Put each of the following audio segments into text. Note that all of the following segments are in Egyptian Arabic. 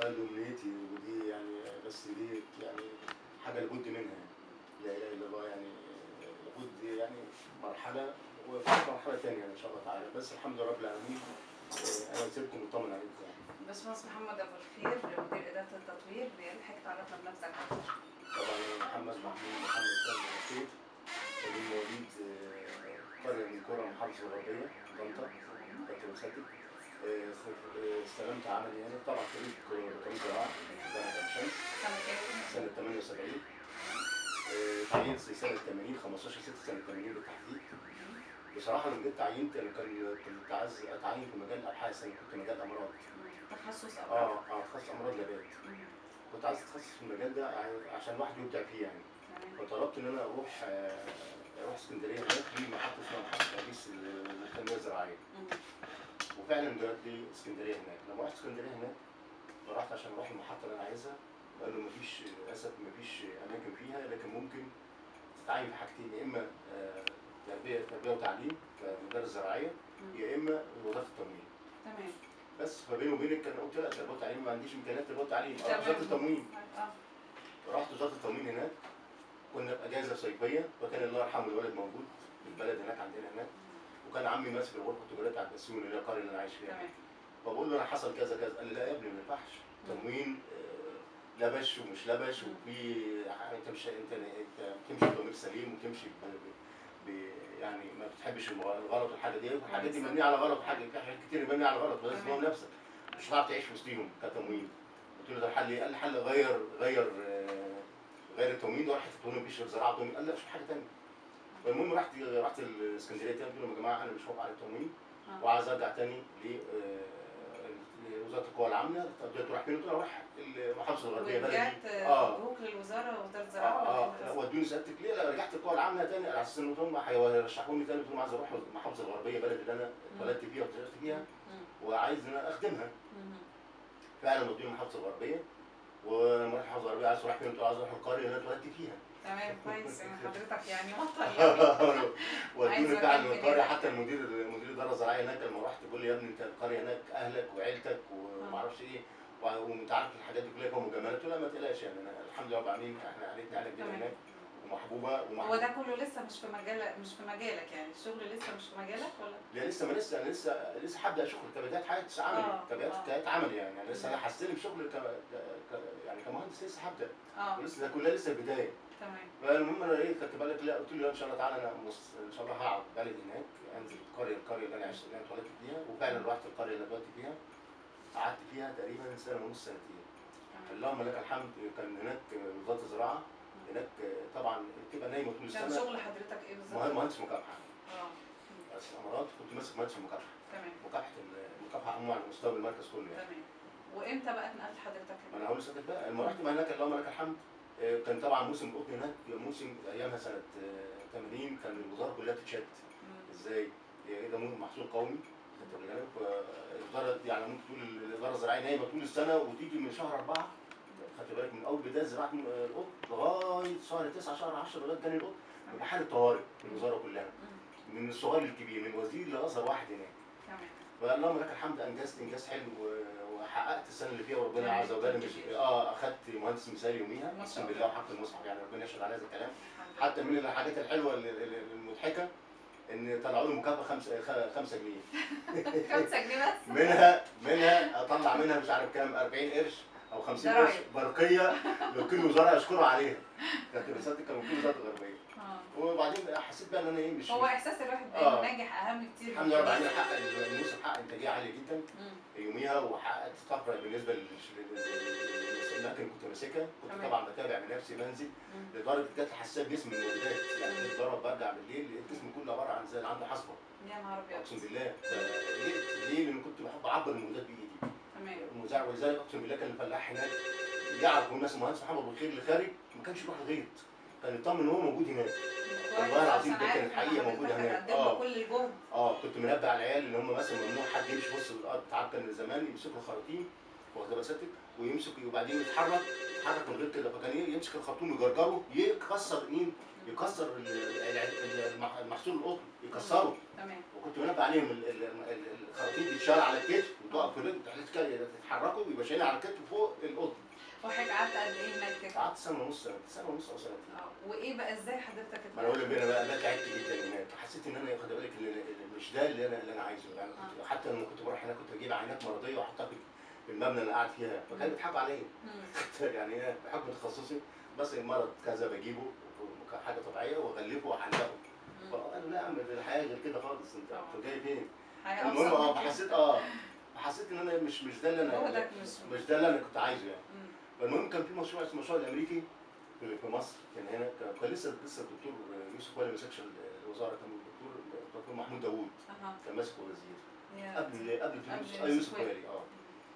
دي امنيتي ودي يعني بس دي يعني حاجه لابد منها يعني. لا اله الا الله يعني لابد يعني مرحله وفي مرحله ثانيه ان شاء الله تعالى بس الحمد لله رب العالمين آه، انا سيبكم مطمن عليكم يعني باشمهندس محمد ابو الخير مدير اداره التطوير بيقول حضرتك تعرفنا بنفسك طبعا انا محمد محمود محمد سلمى الخير من مواليد آه، قريه من قرى محافظه الغربيه طنطا كنت مسدد آه، آه، استلمت عملي هنا طبعا خريج بكالوريوس زراعه جامعه عين شمس سنه كام؟ سنة 78 آه، تعينت في سنة 80 15 6 سنة 80 بالتحديد بصراحة لما جيت تعينت أنا كان كنت عايز أتعين في مجال الأبحاث أنا كنت مجال أمراض تخصص اه أمراض اه خاص أمراض نبات كنت عايز أتخصص في المجال ده ع- عشان الواحد يبدع فيه يعني تمام. فطلبت إن أنا أروح آه، أروح اسكندرية هناك في محطة اسمها محطة تأسيس التنمية الزراعية مم. وفعلا جات لي اسكندرية هناك لما رحت اسكندرية هناك رحت عشان اروح المحطة اللي أنا عايزها قال له مفيش للأسف مفيش أماكن فيها لكن ممكن تتعين في حاجتين يا إما آه، تربية تربية وتعليم كمدرس زراعية مم. يا إما وزارة التموين تمام بس فبيني وبينك أنا قلت لا تربية وتعليم ما عنديش إمكانيات تربية وتعليم أروح تمام. وزارة التموين اه رحت وزارة التموين هناك كنا في أجازة صيفية وكان الله يرحمه الولد موجود في البلد هناك عندنا هناك وكان عمي ماسك الغرفة التجارية بتاعت بسيون اللي هي القرية اللي أنا عايش فيها تمام فبقول له انا حصل كذا كذا قال لي لا يا ابني ما ينفعش تموين آه، لبش ومش لبش وفي انت مش انت انت بتمشي بضمير سليم وتمشي ب... ب... يعني ما بتحبش الغ- الغلط والحاجه دي والحاجات دي مبنيه على غلط حاجه في حاجات كتير مبنيه على غلط بس تمام. هو نفسك مش هتعرف تعيش وسطيهم كتموين قلت له ده الحل ايه؟ قال لي حل غير غير آه، غير التموين ده راح حته التموين مفيش غير زراعه وتموين قال لي لا مش حاجه ثانيه فالمهم رحت رحت الاسكندريه تاني قلت لهم يا جماعه انا مش موافق على التموين آه. وعايز ارجع تاني ل آه، لوزاره القوى العامله طب قلت له رايح فين؟ قلت له اروح المحافظه الغربيه بلدي ورجعت اه مبروك للوزاره وزاره اه الزراعه اه ولا لا، إيه؟ ودوني سيادتك ليه؟ لا رجعت القوى العامله تاني على اساس ان هم هيرشحوني تاني قلت لهم عايز اروح المحافظه الغربيه بلد اللي انا اتولدت فيها وطلعت فيها مم. وعايز ان انا اخدمها مم. فعلا ودوني المحافظه الغربيه ولما رحت المحافظه الغربيه عايز اروح فين؟ قلت له عايز اروح القريه اللي انا اتولدت فيها تمام كويس يعني حضرتك يعني وطن يعني ودوني عايز فعلا مكان القريه جديد. حتى المدير مدير الاداره الزراعيه هناك لما رحت بيقول لي يا ابني انت القريه هناك اهلك وعيلتك وما اعرفش ايه وع- وانت عارف الحاجات دي كلها هم جمالات قلت له لا ما تقلقش يعني انا الحمد لله رب العالمين احنا عائلتنا عائله كبيره تمام. هناك ومحبوبه هو ومحبوبه ده كله لسه مش في مجال مش في مجالك يعني الشغل لسه مش في مجالك ولا لا لسه ما لسه انا لسه لسه هبدا شغل كبدايات حياه عملي آه، كبدايات آه. كبدايات عملي يعني انا لسه انا هستلم شغل ك... ك... يعني كمهندس لسه هبدا اه ولسه ده كلها لسه البدايه تمام فالمهم انا ايه خدت بالك لا قلت له لا ان شاء الله تعالى انا مص... ان شاء الله هقعد بلد هناك انزل القريه القريه اللي انا عشت اللي انا اتولدت فيها وفعلا رحت القريه اللي اتولدت فيها قعدت فيها تقريبا سنه ونص سنتين تمام اللهم لك الحمد كان هناك وزاره الزراعه هناك طبعا بتبقى نايمه طول كان السنه شغل حضرتك ايه بالظبط؟ مهندس مهندس مكافحه اه بس الامارات كنت ماسك مهندس المكافحه تمام مكافحه المكافحه عموما على مستوى المركز كله يعني تمام وامتى بقى اتنقلت حضرتك ما هنا؟ انا هقول لسه بقى لما رحت بقى هناك اللهم لك الحمد آه، كان طبعا موسم القطن هناك موسم ايامها سنه آه، 80 كان الوزاره كلها بتتشد مم. ازاي؟ يعني ده مو- محصول قومي خدت بالك؟ فالوزاره دي يعني ممكن تقول الاداره الزراعيه نايمه طول السنه وتيجي من شهر اربعه خدت بالك من اول بدايه زراعه القطن لغايه شهر 9 شهر 10 لغايه جاني القطن بيبقى حاله طوارئ في الوزاره كلها مم. من الصغير للكبير من وزير لاصغر واحد هناك تمام فاللهم لك الحمد انجزت انجاز حلو و- وحققت السنه اللي فيها وربنا يعني عز وجل مش كبير. اه اخدت مهندس مثالي يوميها ما شاء اقسم الله. بالله وحق المصحف يعني ربنا يشهد على هذا الكلام الحمد لله. حتى من الحاجات الحلوه ال- ال- ال- المضحكه ان طلعوا لي مكافاه 5 5 جنيه خمسة جنيه بس؟ منها منها اطلع منها مش عارف كام 40 قرش او 50 قرش ضرايب. برقيه لوكيل وزاره اشكره عليها كانت رسالتي كان وكيل وزاره الغربيه اه وبعدين حسيت بقى ان انا ايه مش هو احساس الواحد آه. بانه ناجح اهم كتير الحمد لله رب العالمين حقق الموسم حقق انتاجيه عاليه جدا مم. يوميها وحققت طفره بالنسبه للاماكن اللي كنت ماسكها كنت تمام. طبعا بتابع بنفسي بنزل مم. لدرجه جت حساسيه جسمي من الولادات يعني اتضرب برجع بالليل لقيت جسمي كله عباره عن زي اللي عنده حصبه يا نهار ابيض اقسم بالله فلقيت ليه؟ لان كنت بحب اعبر المولودات بايدي تمام المذيع ولذلك اقسم بالله كان الفلاح هناك يعرف الناس المهندس محمد ابو الخير اللي خارج ما كانش يروح الغيط كان يطمن ان هو موجود هناك والله العظيم ده كان الحقيقة موجودة هناك. اه آه. كل الجهد اه كنت منبه على العيال ان هم مثلا ممنوع حد يمشي وسط الارض تعرف كان زمان يمسكوا خراطيم واخد بالك سيادتك ويمسك وبعدين يتحرك يتحرك من غير كده فكان ي- يمسك الخرطوم يجرجره يكسر مين؟ يكسر ال- ال- ال- المح- المحصول القطن يكسره تمام وكنت منبه عليهم ال- ال- ال- الخراطيم بتتشال على الكتف وتقف في الرجل تحت كده تتحركوا ويبقى شايلها على الكتف فوق القطن وحضرتك قعدت قد ايه هناك كده؟ قعدت سنه ونص سنه سنه ونص او سنتين اه وايه بقى ازاي حضرتك ما انا اقول لك انا بقى انا تعبت جدا هناك حسيت ان انا واخد بالك اللي اللي مش ده اللي انا اللي انا عايزه يعني كنت حتى لما كنت بروح هناك كنت بجيب عينات مرضيه واحطها في في المبنى اللي انا قاعد فيها فكانوا بيضحكوا عليا مم. يعني ايه بحكم تخصصي بس المرض كذا بجيبه حاجه طبيعيه واغلفه واعلقه مم. فقالوا لا يا عم الحياه غير كده خالص انت انت جاي فين؟ حاجة المهم أبسط اه من كده. فحسيت اه فحسيت ان انا مش مش ده اللي هو انا ده مش- مش ده اللي انا كنت عايزه يعني مم. فالمهم كان في مشروع اسمه المشروع الامريكي في في مصر كان هنا كان- كان لسه لسه الدكتور يوسف ولا ما مسكش الوزاره كان الدكتور الدكتور محمود داوود اها كان ماسك وزير يا. قبل قبل قبل يوسف يوسف آه، يوسف وائل. وائل اه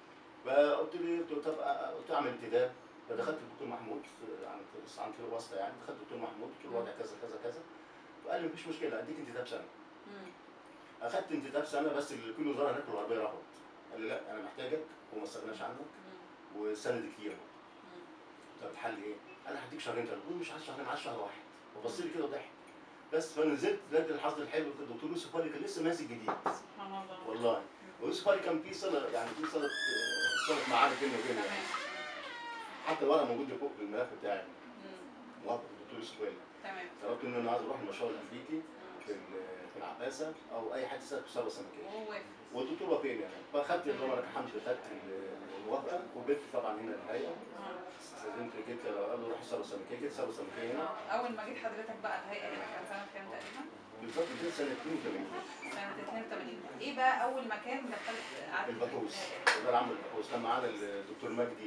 فقلت له قلت له طب آه، قلت له اعمل انتداب فدخلت الدكتور محمود في- عن عن طريق واسطه يعني دخلت الدكتور محمود قلت له الوضع كذا كذا كذا وقال لي مفيش مشكله اديك انتداب سنه مم. اخدت انتداب سنه بس اللي كل وزاره هناك الغربيه رفض قال لي لا انا محتاجك وما استغناش عنك مم. والسنه دي كتير مم. طب الحل ايه؟ قال لي هديك شهرين ثلاثه قلت له مش عايز شهرين عايز شهر واحد فبص لي كده وضحك بس فنزلت لقيت الحظ الحلو كان الدكتور يوسف والي كان لسه ماسك جديد سبحان الله والله ويوسف والي كان في صله يعني في صله صله معارف بينه وبينه يعني. تمام حتى الورقه موجوده فوق في الملف بتاعي مم. موافق الدكتور يوسف والي تمام طلبت ان انا عايز اروح المشروع الامريكي مم. في ال- في العباسه او اي حد يسال في ثروه سمكيه وهو واقف. والدكتور وافقني يعني فاخدت طبعا لك الحمد لله خدت الموافقه وجبت طبعا هنا الهيئه آه. استاذنت جيت قالوا روح ثروه سمكيه جيت ثروه سمكيه هنا آه. اول ما جيت حضرتك بقى الهيئه هنا كان سنه كام تقريبا؟ بالظبط جيت سنه 82 سنه 82 ايه بقى اول مكان دخلت قعدت فيه؟ البحوث ده العام البحوث كان معانا الدكتور مجدي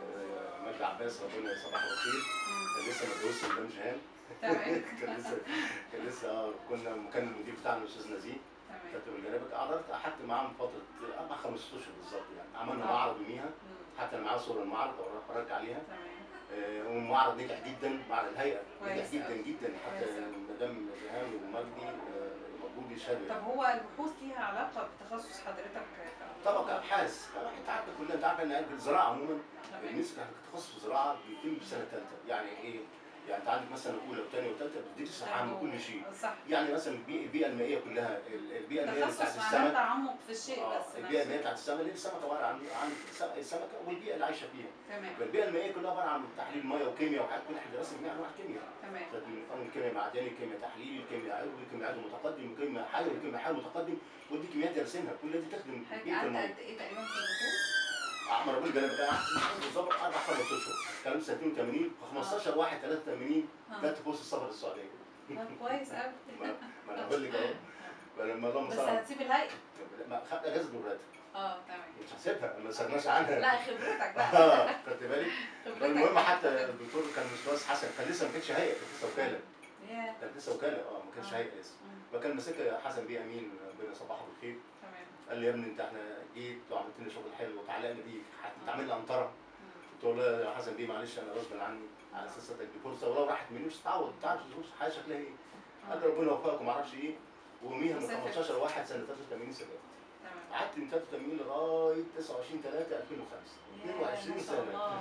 آه، مجدي عباس ربنا يصبحه بالخير مم. كان لسه متجوز قدام جهان تمام كان لسه كان لسه اه كنا كان المدير بتاعنا الاستاذ نزيه تمام كاتب الجنابك قعدت قعدت معاهم فتره اربع خمس اشهر بالظبط يعني عملنا آه. معرض يوميها مم. حتى معاه صور المعرض اوريك ارجع عليها تمام آه، والمعرض نجح جدا معرض الهيئه نجح كويس جدا أوي. جدا حتى كويس أوي. مدام جهان ومجدي آه، موجود يشهدوا يعني. طب هو البحوث ليها علاقه بتخصص حضرتك ك- طبعا كابحاث انت عارف كلنا انت عارف ان الزراعه عموما تمام بالنسبه لتخصص الزراعه بيتم في سنه ثالثه يعني ايه؟ يعني انت عندك مثلا اولى وثانيه وثالثه بتدرس عن كل شيء صح يعني مثلا البي- البيئه المائيه كلها ال- البيئه المائيه بتاعت تخصص معناه السمك تعمق في الشيء آه، بس البيئه المائيه نفسه. بتاعت السمك اللي السمك عباره عن عن الس- السمكه والبيئه اللي عايشه فيها تمام فالبيئه المائيه كلها عباره عن تحليل ميه وكيمياء وحاجات كل احنا درسنا جميع انواع الكيمياء تمام فبنفهم الكيمياء معدني كيمياء تحليلي كيمياء عضوي كيمياء عضوي متقدم كيمياء حيوي كيمياء حيوي متقدم ودي كيمياء دارسينها كل دي تخدم حضرتك بيئه قعدت الميه قد ايه تقريبا في البحوث؟ احمد ابو الجلال بتاع بالظبط اربع خمس اشهر كلام سنه 82 في 15 1 83 آه. كانت فرصه السفر السعوديه طب كويس قوي ما ما انا بقول لك اهو فلما اللهم بس صل على هتسيب الهيئه ما خدت اجازه دورات اه تمام مش هسيبها ما سالناش عنها لا خبرتك بقى اه خدت بالك خبرتك فالمهم حتى الدكتور كان الاستاذ حسن كان لسه ما كانتش هيئه كانت لسه وكاله يا كانت لسه وكاله اه ما كانتش آه. هيئه لسه مم. فكان ماسكها حسن بيه امين ربنا يصبحه بالخير تمام قال لي يا ابني انت احنا جيت وعملت لنا شغل حلو وتعلقنا بيك هتعمل لي قنطره مم. قلت له لا يا حسن بيه معلش انا غصب عني على اساس اديك فرصه ولو راحت مني مش هتعوض تعرف الظروف الحياه شكلها ايه قال لي ربنا يوفقك وما اعرفش ايه ويوميها من وسافرت. 15 1 سنه 83 سنه تمام قعدت من 83 لغايه 29 3 2005 يا 22 ما شاء سنه الله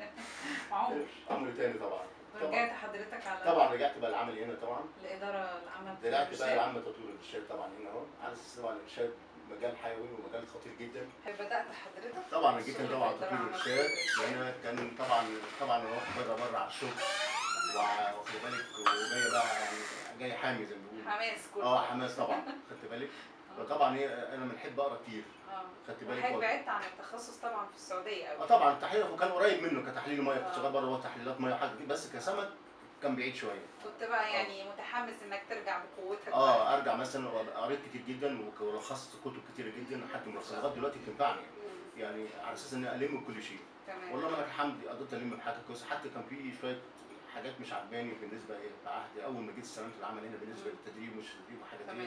عمر امر تاني طبعا ورجعت حضرتك على طبعا رجعت بقى العمل هنا طبعا الاداره العامه في رجعت بقى الشركة. العام تطوير الارشاد طبعا هنا اهو على اساس طبعا الارشاد مجال حيوي ومجال خطير جدا بدات حضرتك طبعا جيت الشغل طبعا في الإدارة تطوير العامة الارشاد في لان كان طبعا طبعا انا واخد بره بره على الشغل تمام. واخد بالك وجاي بقى يعني جاي حامي زي ما بيقولوا حماس كله اه حماس طبعا خدت بالك فطبعا ايه انا بنحب اقرا كتير اه خدت بالك وحضرتك ولا- بعدت عن التخصص طبعا في السعوديه اه قوي طبعا التحليل كان قريب منه كتحليل ميه كنت آه. شغال بره هو تحليلات ميه وحاجات دي بس كسمك كان بعيد شويه كنت بقى يعني متحمس انك ترجع بقوتك بقى. اه ارجع مثلا قريت كتير جدا ولخصت كتب كتيره جدا لحد ملخصات لغايه دلوقتي بتنفعني مم. يعني على اساس اني الم كل شيء تمام والله لك الحمد قدرت الم بحاجه كويسه حتى كان في شويه حاجات مش عجباني بالنسبه ايه بعهد اول ما جيت استلمت العمل هنا بالنسبه مم. للتدريب ومش التدريب وحاجات تمام دي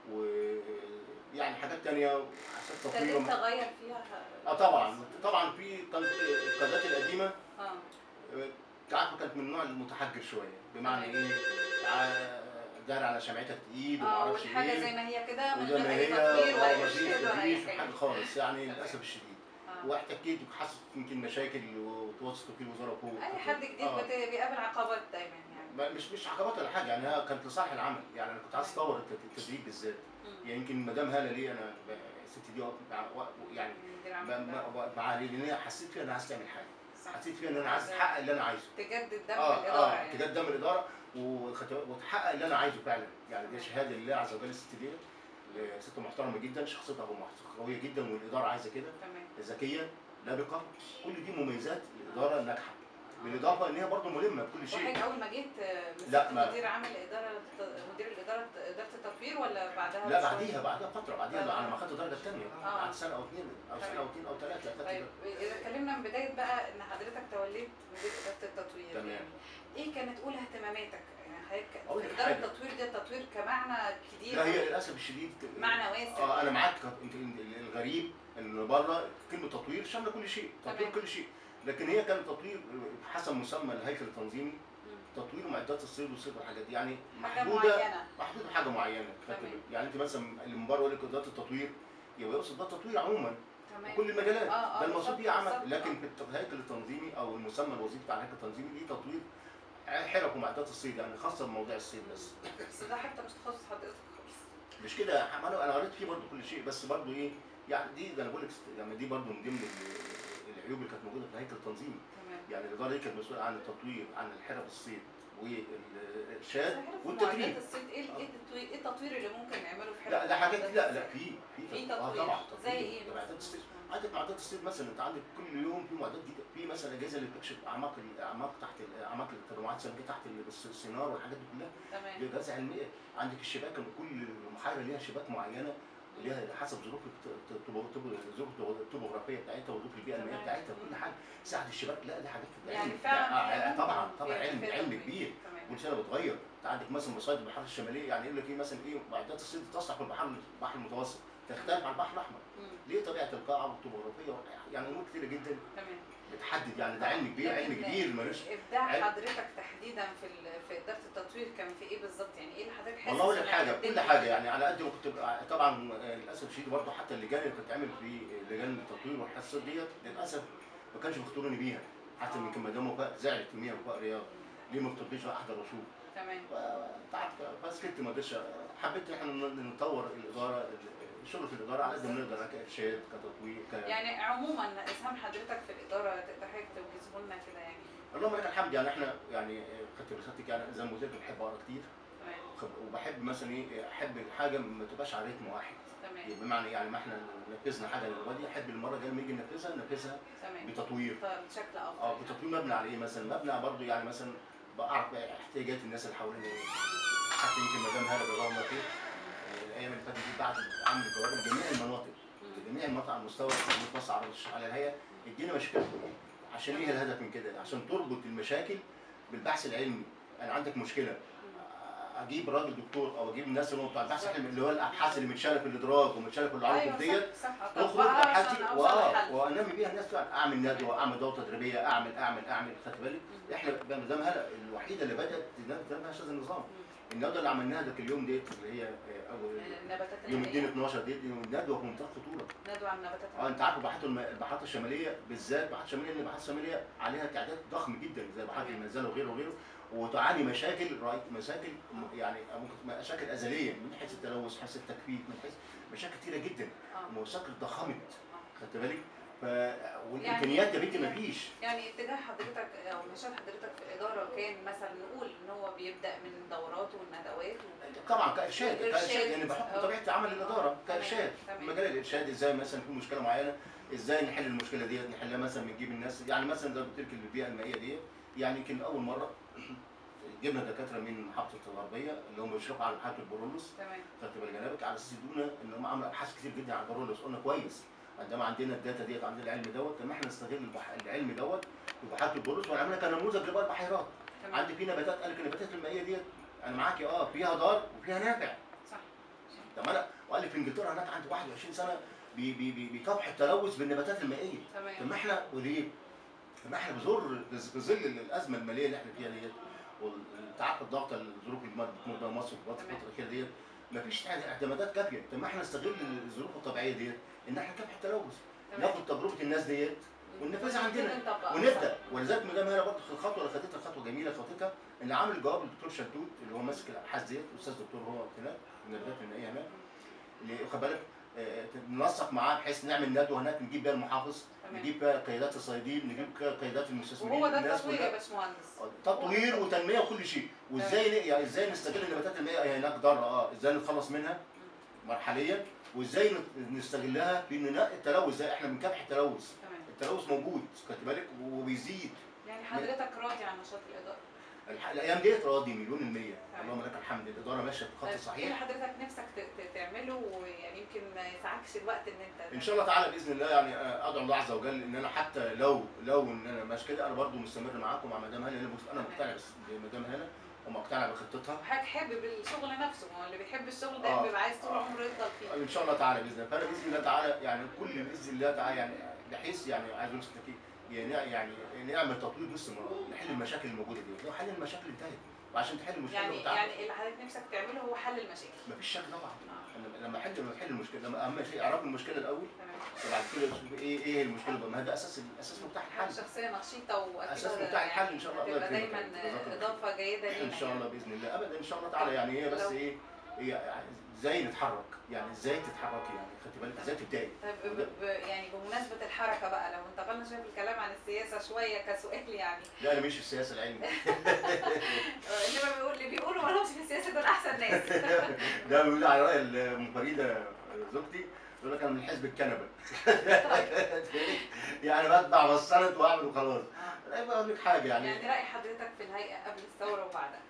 و يعني حاجات تانية عشان تطوير ابتديت تغير فيها اه طبعا طبعا في كان في القيادات القديمه اه آه، عارفه كانت من النوع المتحجر شويه بمعنى تمام. ايه ع- داري على شمعتك تقيل وما اه اعرفش والحاجه ايه زي ما هي كده من وزي غير ما اي هي تطوير اه ولا ما ارشاد فيش ولا اي مفيش حاجه حاجه خالص يعني تمام. للاسف الشديد اه آه. واحتكيت وحصلت يمكن مشاكل وتوسط وكيل وزاره فوق اي حد جديد آه. بت- بيقابل عقبات دايما يعني ما- مش مش عقبات ولا حاجه يعني هي كانت لصالح العمل يعني انا كنت عايز اطور الت- التدريب بالذات مم. يعني يمكن مدام هاله ليه انا ب- الست دي وقت- وقت- يعني مدير عام ما- ما- معاها ليه لان هي حسيت فيها ان انا عايز تعمل حاجه صح. حسيت فيها ان انا عايز احقق اللي انا عايزه تجدد دم اه الاداره اه يعني تجدد دم الاداره وخت- وتحقق اللي انا عايزه فعلا يعني دي شهاده لله عز وجل الست دي آه، ست محترمه جدا شخصيتها محت- قويه جدا والاداره عايزه كده تمام ذكيه لبقه كل دي مميزات الاداره الناجحه بالاضافه ان هي برضه ملمه بكل شيء وحضرتك اول ما جيت آه، مسكت لا، ما- مدير عام الاداره مدير الاداره اداره التطوير ولا بعدها لا بشوية؟ بعديها بعدها فتره بعديها طيب. على ما اخدت الدرجه الثانيه آه. بعد سنه او اثنين او سنه او اثنين او ثلاثه طيب اذا اتكلمنا من بدايه بقى ان حضرتك توليت مدير اداره التطوير تمام. يعني ايه كانت اولى اهتماماتك؟ يعني حضرتك أقول لك اداره حاجة. التطوير ده التطوير كمعنى كبير لا هي للاسف الشديد معنى واسع اه انا معاك يمكن الغريب اللي بره كلمه تطوير شامله كل شيء تطوير تمام. كل شيء لكن هي كان تطوير حسب مسمى الهيكل التنظيمي مم. تطوير معدات الصيد والصيد والحاجات دي يعني حاجه محدوده معينه محدوده حاجه معينه خدت تمام. بالك؟ يعني انت مثلا اللي من بره يقول لك اداره التطوير يبقى يقصد ده التطوير عموما تمام كل المجالات آه، آه، ده المقصود بالظبط، بيه عمل بالظبط، لكن آه. في الت- الهيكل التنظيمي او المسمى الوظيفي بتاع الهيكل التنظيمي دي تطوير حرف ومعدات الصيد يعني خاصه بموضوع الصيد بس بس ده حتى مش تخصص حضرتك خالص مش كده يا حماده انا قريت فيه برضه كل شيء بس برضه ايه يعني دي ده انا بقول لك يعني دي برضه من ضمن ال- العيوب اللي كانت موجوده في الهيكل التنظيمي تمام يعني الاداره دي كانت مسؤوله عن التطوير عن الحرف الصيد والارشاد صحيح، في والتدريب معدات الصيد ايه ايه التطوير ايه التطوير اللي ممكن نعمله في حاجه لا ده حاجات لا لا في في في اه تطوير طبعا زي تطوير. ايه ده معدات الصيد مثلا؟ عندك معدات الصيد مثلا انت عندك كل يوم في معدات جديده في مثلا اجهزه اللي بتكشف اعماق الاعماق تحت ال- اعماق التجمعات السمكيه تحت ال- الس- السينار والحاجات دي كلها تمام دي اجهزه علميه عندك الشباك كل بحيره ليها شباك معينه ليها حسب ظروف الت- الطبو- الطبو- الظروف الطبوغرافيه بتاعتها وظروف البيئه المائيه تمام. بتاعتها كل حاجه ساعه الشباك لا دي حاجات يعني علم. فعلا آه، هي آه، طبعا ممكن طبعا في- علم في علم تطوير. كبير تمام كل سنه بتغير انت عندك مثلا مصايد البحار الشماليه يعني يقول لك ايه مثلا ايه معدات الصيد تصلح في البحر البحر المتوسط تختلف عن البحر الاحمر مم. ليه طبيعه القاعه والطبوغرافيه يعني امور كتيره جدا تمام بتحدد يعني ده علم كبير علم لكن كبير ملوش ابداع علم. حضرتك تحديدا في ال- في اداره التطوير كان في ايه بالظبط يعني ايه اللي حضرتك حاسس والله اقول لك إن حاجه الدنيا- كل حاجه يعني على قد ما كنت بقى- طبعا آه، للاسف الشديد برضه حتى اللجان اللي كنت بتعمل في لجان التطوير والحصصات ديت للاسف ما كانش بيختاروني بيها حتى آه. يمكن مدام وفاء زعلت مني وفاء رياض ليه ما بترضيش احضر واشوف تمام انت عارف فسكت ما رضيتش حبيت ان احنا نطور الاداره الشغل في الاداره على قد ما نقدر كارشاد كتطوير ك... يعني عموما اسهام حضرتك في الاداره تقدر حضرتك توجزه لنا كده يعني اللهم لك الحمد يعني احنا يعني خدت رسالتك يعني زي ما قلت لك بحب اقرا كتير تمام وخب- وبحب مثلا ايه احب الحاجه ما تبقاش على رتم واحد تمام بمعنى يعني ما احنا نفذنا حاجه للوادي احب المره الجايه لما نيجي ننفذها ننفذها تمام بتطوير طيب بشكل افضل اه بتطوير مبني على ايه مثلا مبني برضه يعني مثلا بعرف بقى احتياجات الناس اللي حوالينا ايه حتى يمكن مدام هاله جزاها الله خير آه، الايام اللي فاتت دي بعد عمل جواب لجميع المناطق مم. جميع المناطق على مستوى جمهورية مصر على على الهيئه ادينا مشاكل عشان ايه الهدف من كده عشان تربط المشاكل بالبحث العلمي يعني عندك مشكله اجيب راجل دكتور او اجيب الناس اللي هم بتوع البحث العلمي اللي هو الابحاث اللي متشاله في الادراك ومتشاله في العروق ايوه ديت صح صح تخرج أطبقها الابحاث عشان دي أوصل واه لحل. وانمي بيها الناس فعلا اعمل ندوه اعمل دوره تدريبيه اعمل اعمل اعمل خدت بالك مم. احنا بقى مدام هلا الوحيده اللي بدات تنفذ هذا النظام مم. الندوه اللي عملناها ذاك اليوم ديت اللي هي آه، اول النباتات يوم الدين المائية 12 ديت ندوه في منتهى الخطوره ندوة عن النباتات اه انت عارف البحات الم... البحات الشماليه بالذات البحات الشماليه لان البحات الشماليه عليها تعداد ضخم جدا زي بحات تمام. المنزله وغيره وغيره وتعاني مشاكل رأيت مشاكل م- يعني ممكن مشاكل ازليه من حيث التلوث من حيث التكفيف من حيث مشاكل كتيره جدا اه مشاكل ضخمت آه. خدت بالك ف... والامكانيات يا بنتي مفيش يعني اتجاه حضرتك او نشاط حضرتك في الاداره كان مثلا نقول ان هو بيبدا من دورات والندوات و... طبعا كارشاد إرشاد. كارشاد يعني بحكم اه. طبيعه عمل الاداره تمام. كارشاد تمام. مجال الارشاد ازاي مثلا في مشكله معينه ازاي نحل المشكله ديت نحلها مثلا بنجيب الناس يعني مثلا زي ما قلت لك البيئه المائيه ديت يعني يمكن اول مره جبنا دكاتره من محافظه الغربيه اللي هم بيشرفوا على محافظه البرولوس تمام خدت بال جنابك على اساس يدونا ان هم عملوا ابحاث كتير جدا عن البرولوس قلنا كويس عندما عندنا الداتا ديت عندنا العلم دوت طب ما احنا نستغل البح... العلم دوت في بحيره البرولوس ونعملها كنموذج لباقي البحيرات تمام عندي في نباتات قال لك النباتات المائيه ديت انا معاكي اه فيها ضار وفيها نافع صح طب انا وقال لي في انجلترا هناك عند 21 سنه بي بي بي بيكافح التلوث بالنباتات المائيه طب تمام ما احنا وليه؟ طب ما احنا بظل في ظل الازمه الماليه اللي احنا فيها ديت والتعقد الضغط الظروف اللي بتمر بها مصر في الفتره تمام. الاخيره ديت مفيش اعتمادات كافيه طب ما احنا نستغل الظروف الطبيعيه ديت ان احنا نكافح التلوث تمام. ناخد تجربه الناس ديت وننفذها عندنا ونبتدي نطبقها. ونبدا ولذلك مدام هنا برضه الخطوه اللي خدتها خطوه جميله خطتها ان عامل الجواب الدكتور شلتوت اللي هو ماسك الابحاث ديت الاستاذ دكتور هو هناك ندوات من هناك اللي خد بالك آه، ننسق معاه بحيث نعمل ندوه هناك نجيب بيها المحافظ تمام. نجيب بيها قيادات الصيادين نجيب بيها قيادات المستثمرين وهو ده الناس التطوير كلها. يا باشمهندس تطوير وتنميه وكل شيء وازاي ن- يعني ازاي نستغل النباتات المائيه هي هناك ضاره اه ازاي نتخلص منها مرحليا وازاي نت- نستغلها بان ننقي التلوث زي احنا بنكافح التلوث تمام التلوث موجود خدت بالك وبيزيد يعني حضرتك راضي عن نشاط الاداره الح- الايام ديت راضي مليون المية تمام. اللهم لك الحمد الاداره ماشيه في طيب، خط ايه صحيح اللي حضرتك نفسك ت- ت- تعمله ويعني يمكن ما يسعكش الوقت ان انت ان شاء الله تعالى باذن الله يعني آه، ادعو الله عز وجل ان انا حتى لو لو ان انا ماشي كده انا برضو مستمر معاكم مع مدام هاني انا مس- انا مقتنع بس بمدام هاني ومقتنع بخطتها حضرتك حابب الشغل نفسه ما هو اللي بيحب الشغل ده آه. بيبقى عايز طول آه. عمره يفضل فيه ان شاء الله تعالى باذن الله فانا باذن الله تعالى يعني كل باذن الله تعالى يعني بحيث يعني عايز اقول لك إيه، يعني يعني نعمل تطوير باستمرار نحل المشاكل الموجوده دي لو حل المشاكل انتهت وعشان تحل المشكله يعني بتاعتك يعني اللي حضرتك نفسك تعمله هو حل المشاكل مفيش شك طبعا آه. لما- لما احل لما تحل المشكله لما اهم شيء اعرف المشكله الاول تمام وبعد كده شوف ايه ايه المشكله بقى ما هذا اساس اساس مفتاح الحل شخصيه نشيطه واكيد أساس بتاع الحل إن شاء الله. الله تبقى يكرمك. دايما جزاك الله اضافه جيده لينا ان شاء الله يعني. باذن الله ابدا ان شاء الله تعالى يعني هي بس لو- ايه هي يعني ازاي نتحرك يعني ازاي تتحركي يعني خدتي بالك ازاي تبداي طيب ب- ب- يعني بمناسبه الحركه بقى لو انتقلنا شويه في الكلام عن السياسه شويه كسؤال يعني لا انا مش في السياسه العلمي انما بيقول اللي بيقولوا ما لهمش في السياسه دول احسن ناس ده بيقول على راي المنفرده زوجتي يقول لك انا من حزب الكنبه يعني بتبع وصلت واعمل وخلاص آه. لا بقول لك حاجه يعني يعني راي حضرتك في الهيئه قبل الثوره وبعدها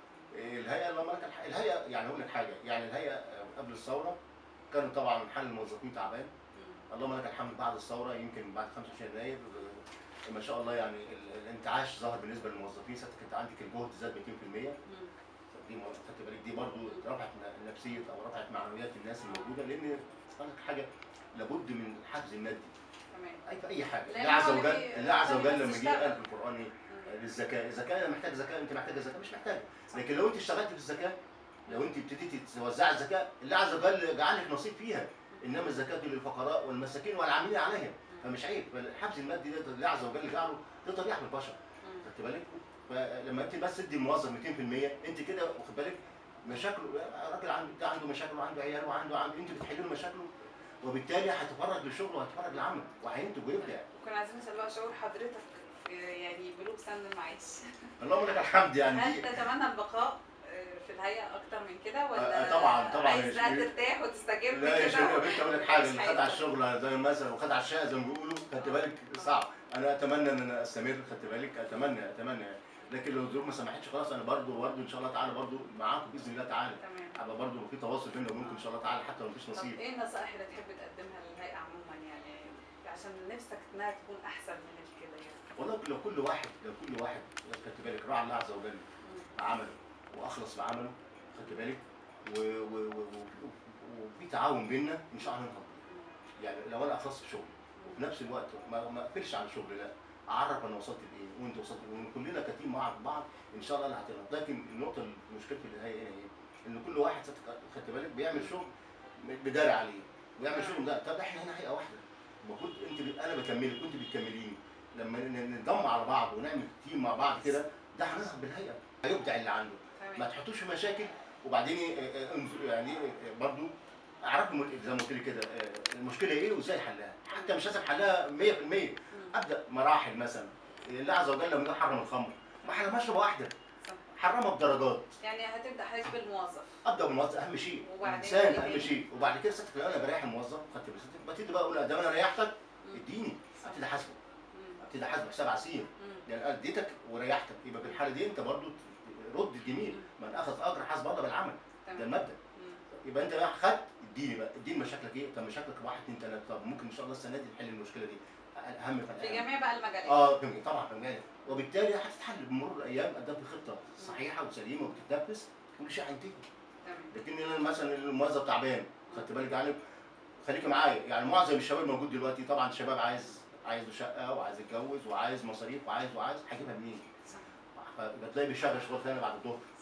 الهيئه اللهم لك الح- الهيئه يعني اقول لك حاجه يعني الهيئه قبل الثوره كان طبعا حل الموظفين تعبان مم. اللهم لك الحمد بعد الثوره يمكن بعد 25 يناير آه، ما شاء الله يعني ال- الانتعاش ظهر بالنسبه للموظفين ساعتها كنت عندك الجهد زاد 200% مم. دي مو- خدت بالك دي برضه رفعت ن- نفسيه او رفعت معنويات الناس الموجوده لان أقول لك حاجه لابد من الحافز المادي تمام اي في اي حاجه لأن الله عز هو اللي وجل بي- الله عز هو اللي وجل لما بس جه قال يشتغل. في القران ايه مم. للزكاه الزكاه انا محتاج زكاه انت محتاجه زكاه مش محتاجه لكن لو انت اشتغلت في الزكاه لو انت ابتديتي توزعي الزكاه الله عز وجل جعل لك نصيب فيها انما الزكاه للفقراء والمساكين والعاملين عليها فمش عيب فالحفز المادي ده الله عز وجل جعله ده طبيعه البشر مم. خدت بالك فلما انت بس تدي الموظف 200% انت كده واخد بالك مشاكله الراجل عنده ده عنده مشاكل وعنده عيال وعنده عنده انت بتحل له مشاكله وبالتالي هيتفرغ للشغل وهيتفرغ للعمل وهينتج ويبدع وكنا عايزين نسال بقى شعور حضرتك في يعني بلوغ سن المعاش اللهم لك الحمد يعني هل دي تتمنى البقاء آه، في الهيئه اكتر من كده ولا آه، طبعاً- طبعاً يا عايز بقى شيرين. ترتاح وتستجم لا يا كده شيخ يا بنت اقول لك حاجه وتعيش اللي خد على حياتك؟ الشغل زي مثلا وخد على الشقه زي ما بيقولوا خدت آه. بالك آه. صعب انا اتمنى ان انا استمر خدت بالك اتمنى اتمنى يعني. لكن لو الظروف ما سمحتش خلاص انا برضو برضو ان شاء الله تعالى برضو معاكم باذن الله تعالى تمام هبقى برضو في تواصل بيننا وبينكم ان شاء الله تعالى حتى لو مفيش طب نصيب ايه النصائح اللي تحب تقدمها للهيئه عموما يعني عشان نفسك انها تكون احسن من كده يعني والله لو كل واحد لو كل واحد خدت بالك راعى الله عز وجل مم. عمله واخلص في عمله خدت بالك و- و- و- و- وفي تعاون بيننا ان شاء الله ننهض يعني لو انا اخلصت في شغلي وفي نفس الوقت ما ما اقفلش على الشغل لا اعرف انا وصلت لايه وانت وصلت لايه وإن كلنا كتيم مع بعض ان شاء الله اللي هتنهض لكن النقطه المشكله في النهايه هنا ايه؟ ان كل واحد صدق- خدت بالك بيعمل شغل بداري عليه ويعمل شغل ده طب احنا هنا هيئه واحده المفروض انت ب- انا بكملك وانت بتكمليني لما ن- ننضم على بعض ونعمل تيم مع بعض كده ده هننهض بالهيئه هيبدع اللي عنده ما تمام تحطوش في مشاكل وبعدين إيه، إيه، انظر- يعني إيه، برضو اعرفوا الم- زي ما قلت لك كده آه، المشكله ايه وازاي حلها حتى مش لازم حلها 100% مم. ابدا مراحل مثلا الله عز وجل لما يقول حرم الخمر ما احنا مشربه واحده صح. حرمها بدرجات يعني هتبدا حضرتك بالموظف ابدا بالموظف اهم شيء وبعدين الانسان إيه اهم تاني؟ شيء وبعد كده ستك لو انا بريح الموظف خدت بستك بتدي بقى اقول له ده انا ريحتك مم. اديني صح. ابتدي احاسبه مم. ابتدي احاسبه حساب عسير مم. يعني انا اديتك وريحتك يبقى في الحاله دي انت برضو رد الجميل من اخذ اجر حسب الله بالعمل ده تمام المبدا مم. يبقى انت بقى خدت اديني بقى اديني مشاكلك ايه طب مشاكلك واحد اثنين ثلاثه طب ممكن ان شاء الله السنه دي نحل المشكله دي اهم في فالأهم. جميع بقى المجالات اه في- طبعا في المجال وبالتالي هتتحل بمرور الايام قدام في خطه صحيحه وسليمه وبتتنفذ كل شيء هينتهي تمام لكن انا مثلا الموظف تعبان خدت بالك يعني خليكي معايا يعني معظم الشباب موجود دلوقتي طبعا الشباب عايز عايز له شقه وعايز يتجوز وعايز مصاريف وعايز وعايز هجيبها منين؟ صح فبتلاقي بيشتغل شغل ثاني بعد الظهر صح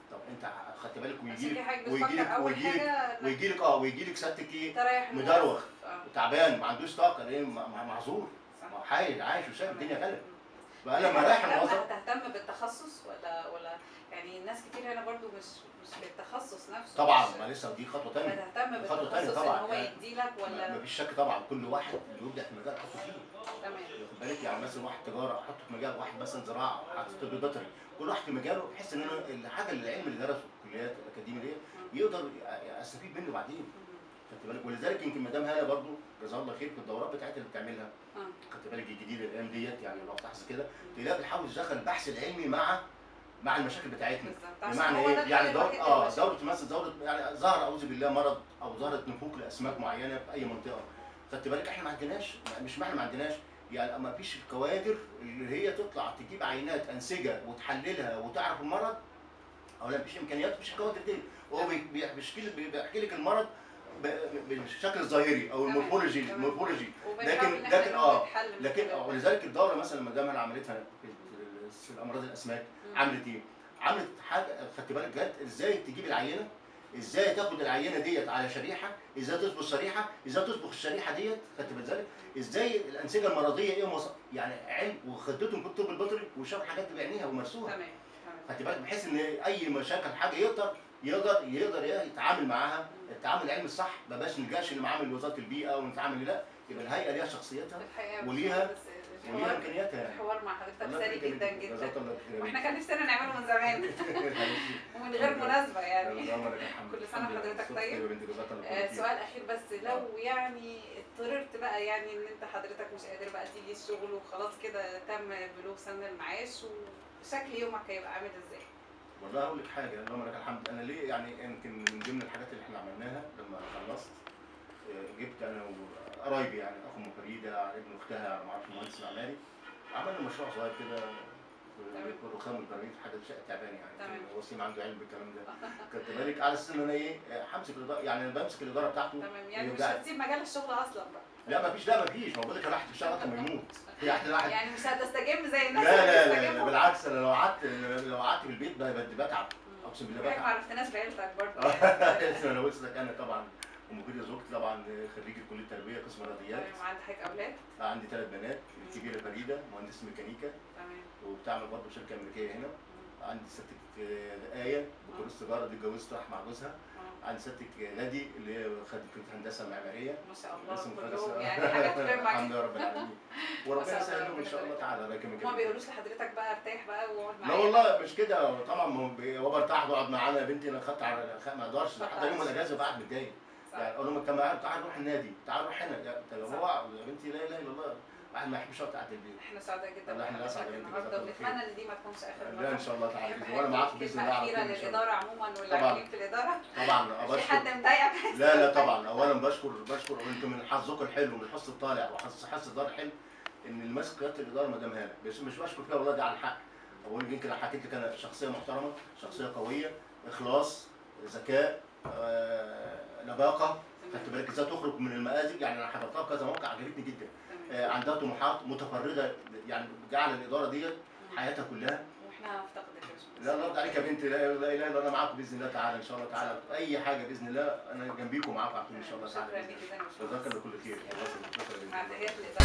طب انت خدت بالك ويجي عشان كده لك حضرتك ويجي بتفكر لك اول ويجي لك حاجه إنك ويجي لك اه ويجي لك سيادتك ايه تريح الموظف. مدروخ. اه تعبان ما عندوش طاقه ليه مع- مع- معذور صح. ما هو حي عايش وشايف الدنيا تمام. غلط فانا لما رايح هتهتم- الموظف هتهتم بالتخصص ولا ولا يعني ناس كتير هنا برضو مش مش بالتخصص نفسه طبعا مش- ما لسه دي خطوه ثانيه هتهتم خطوة تانية بالتخصص طبعاً. ان هو يعني يدي لك ولا ما فيش شك طبعا كل واحد اللي يبدع في مجال حطه فيه تمام واخد بالك يعني مثلا واحد تجاره احطه في مجال واحد مثلا زراعه احطه في طب بيطري كل واحد في مجاله بحيث ان انا الحاجه اللي العلم اللي درسه في الكليات الاكاديميه دي يقدر استفيد منه بعدين خدت بالك ولذلك يمكن مدام هاله برضو جزاها الله خير في الدورات بتاعتها اللي بتعملها اه خدت بالك الجديده الايام ديت يعني لو تلاحظ كده تلاقي بتحاول تدخل البحث العلمي مع مع المشاكل بتاعتنا بالظبط عشان بمعنى هو ايه؟ ده الحل يعني دور الوحيد اه للمشاكل. دوره مثلا دوره يعني ظهر اعوذ بالله مرض او ظهرت نفوق لاسماك معينه في اي منطقه خدت بالك احنا ما عندناش مش ما احنا ما عندناش يعني ما فيش الكوادر اللي هي تطلع تجيب عينات انسجه وتحللها وتعرف المرض او لا مفيش امكانيات مفيش الكوادر دي هو بي- بي- بيحكي لك بيحكي لك المرض ب- بالشكل الظاهري او تمام، المورفولوجي تمام. المورفولوجي وبنحاول لكن- إن إحنا لكن- إنه آه، نتحل من لكن خلال آه، ده. ولذلك الدوره مثلا لما دام عملتها في في الامراض الاسماك مم. عملت ايه؟ عملت حاجه خدت بالك جت ازاي تجيب العينه ازاي تاخد العينه ديت على شريحه ازاي تطبخ الشريحه ازاي تطبخ الشريحه ديت خدت بالك ازاي الانسجه المرضيه ايه ومص... يعني علم وخدتهم في الطب البيطري وشافوا حاجات بعينيها ومرسوها تمام تمام خدت بالك بحيث ان اي مشاكل حاجه يقدر يقدر يقدر يتعامل معاها التعامل العلمي الصح ما بقاش نلجاش لمعامل وزاره البيئه ونتعامل لا يبقى الهيئه ليها شخصيتها الحقيقه وليها- بس وليها الحوار امكانياتها يعني الحوار مع حضرتك الله ثري يخليك جدا يا بنتي. جزاك جدا الله خير. واحنا كان نفسنا نعمله من زمان ومن غير مناسبه يعني كل سنة وحضرتك طيب. يا بنتي جزاك الله آه، خير. سؤال اخير بس لو يعني اضطررت بقى يعني ان انت حضرتك مش قادر بقى تيجي الشغل وخلاص كده تم بلوغ سن المعاش وشكل يومك هيبقى عامل ازاي؟ والله اقول لك حاجه اللهم لك الحمد انا ليه يعني يمكن من ضمن الحاجات اللي احنا عملناها لما خلصت آه، جبت انا وقرايبي يعني اخو ام فريده ابن اختها ما اعرفش مهندس معماري عملنا مشروع صغير كده تمام. في الرخام والبراميل حاجه شقه تعبانه يعني تمام. كان وسيم عنده علم بالكلام ده كنت بالك على اساس ان انا ايه آه، همسك الاداره يعني انا بمسك الاداره بتاعته تمام يعني مش يبدأ- هتسيب مجال الشغل اصلا بقى لا ما فيش لا ما فيش ما بقول لك الواحد بيشتغل لغايه ما يموت في احد الواحد يعني مش هتستجم زي لا الناس لا لا, لا, بتستجموا. بالعكس انا لو قعدت لو قعدت في البيت ب- ب- بتعب مم. اقسم بالله حضرتك ما بتعب عرفتناش بعيلتك برضه انا وصلك انا طبعا ام كده زوجتي طبعا خريجه كليه تربيه قسم رياضيات تمام وعندك حضرتك اولاد عندي ثلاث بنات الكبيره فريده مهندسه ميكانيكا تمام وبتعمل برضه في شركه امريكيه هنا مم. عندي ستك آه، ايه بكالوريوس تجاره دي اتجوزت راح مع جوزها آه. عندي ستك نادي اللي هي خدت في هندسه معماريه ما شاء الله لسه كلهم مخلصة. يعني حاجات الحمد تفرق لله رب العالمين ما وربنا شاء الله، يسهل لهم ان ربنا شاء الله يبارك. تعالى الله يكرمك ما بيقولوش لحضرتك بقى ارتاح بقى واقعد لا معايا والله مش كده طبعا ما هو بي- هو برتاح بقعد معانا يا بنتي انا خدت على خ- ما اقدرش حتى يوم الاجازه بقعد متضايق صح. يعني اقول لهم كم تعال نروح النادي تعال نروح هنا يا طب صح. هو يا بنتي لا اله الا الله واحد ما يحبش يقعد قاعد البيت احنا سعداء جدا والله احنا بحضرتك أسعد يا بنتي، النهارده جزاك الله خير. ونتمنى ان دي ما تكونش اخر لا ان مره شاء الله تعالى أحب وانا معاكم أديك باذن كلمة الله على اخيره طول إن شاء الله. للاداره عموما والعاملين في الاداره طبعا في حد بشكر مضايقك لا لا طبعا اولا بشكر بشكر وانتم من حظكم الحلو من حظ الطالع وحظ حظ الدار الحلو ان اللي ماسك قياده الاداره مدام هاله بس مش بشكر فيها والله دي على الحق اقول يمكن حكيت لك انا شخصيه محترمه شخصيه قويه اخلاص ذكاء آه، لباقه خدت بالك ازاي تخرج من المآزق يعني انا حضرتها في كذا موقع عجبتني جدا تمام. آه، عندها طموحات متفرغه يعني جعل الاداره ديت حياتها كلها واحنا هنفتقدك يا باشمهندس. لا الله يرضى عليك يا بنتي لا لا اله الا الله معاكم باذن الله تعالى ان شاء الله تعالى اي حاجه باذن الله انا جنبيكم معاكم على طول ان شاء الله شكرا تعالى ليك جدا يا جزاك باشمهندس. الله كل خير الله يسلمك. شكرا يا بنتي. مع تحيات الاداره